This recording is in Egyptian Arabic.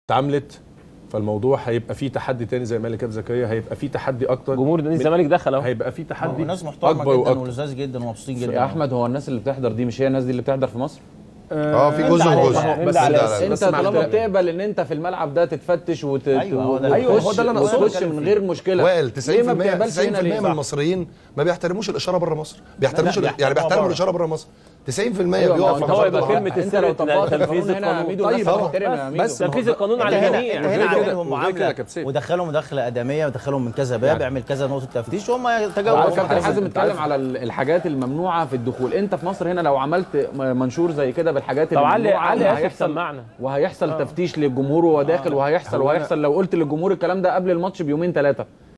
اتعملت فالموضوع هيبقى فيه تحدي تاني زي ما قال كابتن زكريا هيبقى فيه تحدي اكتر جمهور نادي من- الزمالك دخل اهو هيبقى فيه تحدي ناس محترمه اكبر جدا واكتر ولذاذ جدا ومبسوطين جدا يا احمد هو الناس اللي بتحضر دي مش هي الناس دي اللي بتحضر في مصر اه في جزء عليه. وجزء من بس ده عليه. ده على- انت بس مع طالما احترامي. بتقبل ان انت في الملعب ده تتفتش وت... أيوة، هو ده- أيوة، هو ده اللي أنا أقصده. وتخش من غير مشكله وائل ليه 90% ما بتقبلش 90% هنا ليه؟ من المصريين ما بيحترموش الاشاره بره مصر بيحترموش لا، ال- يعني بيحترموها بيحترموا بره. الاشاره بره مصر 90% أيوة، ما هو بيقف أنت على هو خط يبقى العرض. كلمة انت السر لو تنفيذ طبقت القانون القانون. هنا ميدو طيب، الناس طبعا. هتحترم يا بس ميدو تنفيذ القانون انت على هنا الجميع انت هنا وغير عامل كده- لهم وغير كده معامله كابتن. ودخلهم مداخله ادميه ودخلهم من كذا باب يعني. اعمل كذا نقطه تفتيش وهم وعلى يتجاوبوا كابتن حازم أنت اتكلم عارف- على ال- الحاجات الممنوعه في الدخول انت في مصر هنا لو عملت م- منشور زي كده بالحاجات طب علي الممنوعه علي يا اخي وهيحصل سمعنا وهيحصل تفتيش للجمهور وهو داخل وهيحصل وهيحصل لو قلت للجمهور الكلام ده قبل الماتش بيومين ثلاثه